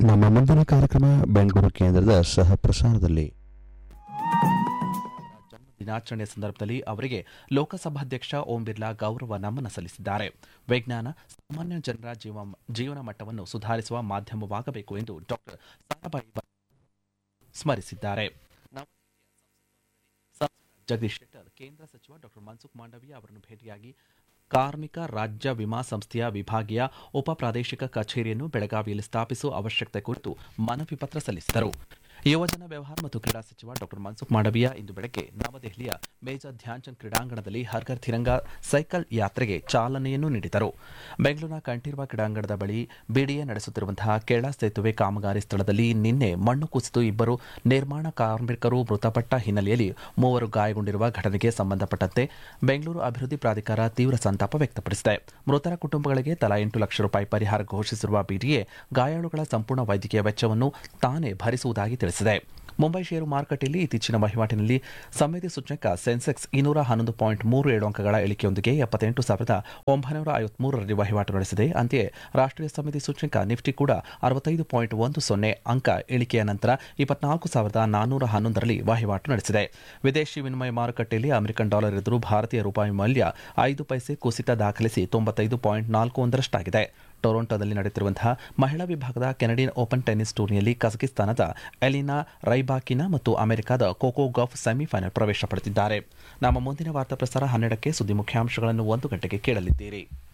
ನಮ್ಮ ಮುಂದಿನ ಕಾರ್ಯಕ್ರಮ ಬೆಂಗಳೂರು ಕೇಂದ್ರದ ಸಹ ಪ್ರಸಾರದಲ್ಲಿ ಜನ್ಮ ದಿನಾಚರಣೆ ಸಂದರ್ಭದಲ್ಲಿ ಅವರಿಗೆ ಲೋಕಸಭಾಧ್ಯಕ್ಷ ಓಂ ಬಿರ್ಲಾ ಗೌರವ ನಮನ ಸಲ್ಲಿಸಿದ್ದಾರೆ ವಿಜ್ಞಾನ ಸಾಮಾನ್ಯ ಜನರ ಜೀವ ಜೀವನ ಮಟ್ಟವನ್ನು ಸುಧಾರಿಸುವ ಮಾಧ್ಯಮವಾಗಬೇಕು ಎಂದು ಡಾಕ್ಟರ್ ಸಾರಾಭಾಯಿ ಬ- ಸ್ಮರಿಸಿದ್ದಾರೆ ನವದೆಹಲಿಯ ಸಂಸತ್ ಭವನದಲ್ಲಿ ಜಗದೀಶ್ ಶೆಟ್ಟರ್ ಕೇಂದ್ರ ಸಚಿವ ಡಾಕ್ಟರ್ ಮನ್ಸುಖ್ ಮಾಂಡವೀಯ ಅವರನ್ನು ಭೇಟಿಯಾಗಿ ಕಾರ್ಮಿಕ ರಾಜ್ಯ ವಿಮಾ ಸಂಸ್ಥೆಯ ವಿಭಾಗೀಯ ಉಪ ಪ್ರಾದೇಶಿಕ ಕಚೇರಿಯನ್ನು ಬೆಳಗಾವಿಯಲ್ಲಿ ಸ್ಥಾಪಿಸುವ ಅವಶ್ಯಕತೆ ಕುರಿತು ಮನವಿ ಪತ್ರ ಸಲ್ಲಿಸಿದರು ಯುವಜನ ವ್ಯವಹಾರ ಮತ್ತು ಕ್ರೀಡಾ ಸಚಿವ ಡಾಕ್ಟರ್ ಮನ್ಸುಖ್ ಮಾಂಡವೀಯ ಇಂದು ಬೆಳಗ್ಗೆ ನವದೆಹಲಿಯ ಮೇಜರ್ ಧ್ಯಾನ್ಚಂದ್ ಕ್ರೀಡಾಂಗಣದಲ್ಲಿ ಹರ್ಘರ್ ತಿರಂಗ ಸೈಕಲ್ ಯಾತ್ರೆಗೆ ಚಾಲನೆಯನ್ನು ನೀಡಿದರು ಬೆಂಗಳೂರಿನ ಕಂಠೀರ್ವ ಕ್ರೀಡಾಂಗಣದ ಬಳಿ ಬಿಡಿಎ ನಡೆಸುತ್ತಿರುವಂತಹ ಕೆಳ ಸೇತುವೆ ಕಾಮಗಾರಿ ಸ್ಥಳದಲ್ಲಿ ನಿನ್ನೆ ಮಣ್ಣು ಕುಸಿದು ಇಬ್ಬರು ನಿರ್ಮಾಣ ಕಾರ್ಮಿಕರು ಮೃತಪಟ್ಟ ಹಿನ್ನೆಲೆಯಲ್ಲಿ ಮೂವರು ಗಾಯಗೊಂಡಿರುವ ಘಟನೆಗೆ ಸಂಬಂಧಪಟ್ಟಂತೆ ಬೆಂಗಳೂರು ಅಭಿವೃದ್ಧಿ ಪ್ರಾಧಿಕಾರ ತೀವ್ರ ಸಂತಾಪ ವ್ಯಕ್ತಪಡಿಸಿದೆ ಮೃತರ ಕುಟುಂಬಗಳಿಗೆ ತಲಾ ಎಂಟು ಲಕ್ಷ ರೂಪಾಯಿ ಪರಿಹಾರ ಘೋಷಿಸಿರುವ ಬಿಡಿಎ ಗಾಯಾಳುಗಳ ಸಂಪೂರ್ಣ ವೈದ್ಯಕೀಯ ವೆಚ್ಚವನ್ನು ತಾನೇ ಭರಿಸುವುದಾಗಿ ತಿಳಿಸಿದೆ ಮುಂಬೈ ಷೇರು ಮಾರುಕಟ್ಟೆಯಲ್ಲಿ ಇತ್ತೀಚಿನ ವಹಿವಾಟಿನಲ್ಲಿ ಸಮಿತಿ ಸೂಚಕ ಸೆನ್ಸೆಕ್ಸ್ ಇನ್ನೂರ ಹನ್ನೊಂದು ಪಾಯಿಂಟ್ ಮೂರು ಏಳು ಅಂಕಗಳ ಇಳಿಕೆಯೊಂದಿಗೆ ಎಪ್ಪತ್ತೆಂಟು ಸಾವಿರದ ಒಂಬೈನೂರ ಐವತ್ಮೂರರಲ್ಲಿ ವಹಿವಾಟು ನಡೆಸಿದೆ ಅಂತೆಯೇ ರಾಷ್ಟ್ರೀಯ ಸಮಿತಿ ಸೂಚಕ ನಿಫ್ಟಿ ಕೂಡ ಅರವತ್ತೈದು ಪಾಯಿಂಟ್ ಒಂದು ಸೊನ್ನೆ ಅಂಕ ಇಳಿಕೆಯ ನಂತರ ಇಪ್ಪತ್ನಾಲ್ಕು ಸಾವಿರದ ನಾನ್ನೂರ ಹನ್ನೊಂದರಲ್ಲಿ ವಹಿವಾಟು ನಡೆಸಿದೆ ವಿದೇಶಿ ವಿನಿಮಯ ಮಾರುಕಟ್ಟೆಯಲ್ಲಿ ಅಮೆರಿಕನ್ ಡಾಲರ್ ಎದುರು ಭಾರತೀಯ ರೂಪಾಯಿ ಮೌಲ್ಯ ಐದು ಪೈಸೆ ಕುಸಿತ ದಾಖಲಿಸಿ ತೊಂಬತ್ತೈದು ಪಾಯಿಂಟ್ ನಾಲ್ಕು ಒಂದರಷ್ಟಾಗಿದೆ ಟೊರೊಂಟೊದಲ್ಲಿ ನಡೆಯುತ್ತಿರುವಂತಹ ಮಹಿಳಾ ವಿಭಾಗದ ಕೆನಡಿಯನ್ ಓಪನ್ ಟೆನ್ನಿಸ್ ಟೂರ್ನಿಯಲ್ಲಿ ಕಜಕಿಸ್ತಾನದ ಎಲಿನಾ ರೈಬಾಕಿನಾ ಮತ್ತು ಅಮೆರಿಕದ ಕೋಕೋ ಗಫ್ ಸೆಮಿಫೈನಲ್ ಪ್ರವೇಶ ಪಡೆದಿದ್ದಾರೆ ನಮ್ಮ ಮುಂದಿನ ವಾರ್ತಾ ಪ್ರಸಾರ ಹನ್ನೆರಡಕ್ಕೆ ಸುದ್ದಿ ಮುಖ್ಯಾಂಶಗಳನ್ನು ಒಂದು ಗಂಟೆಗೆ ಕೇಳಲಿದ್ದೀರಿ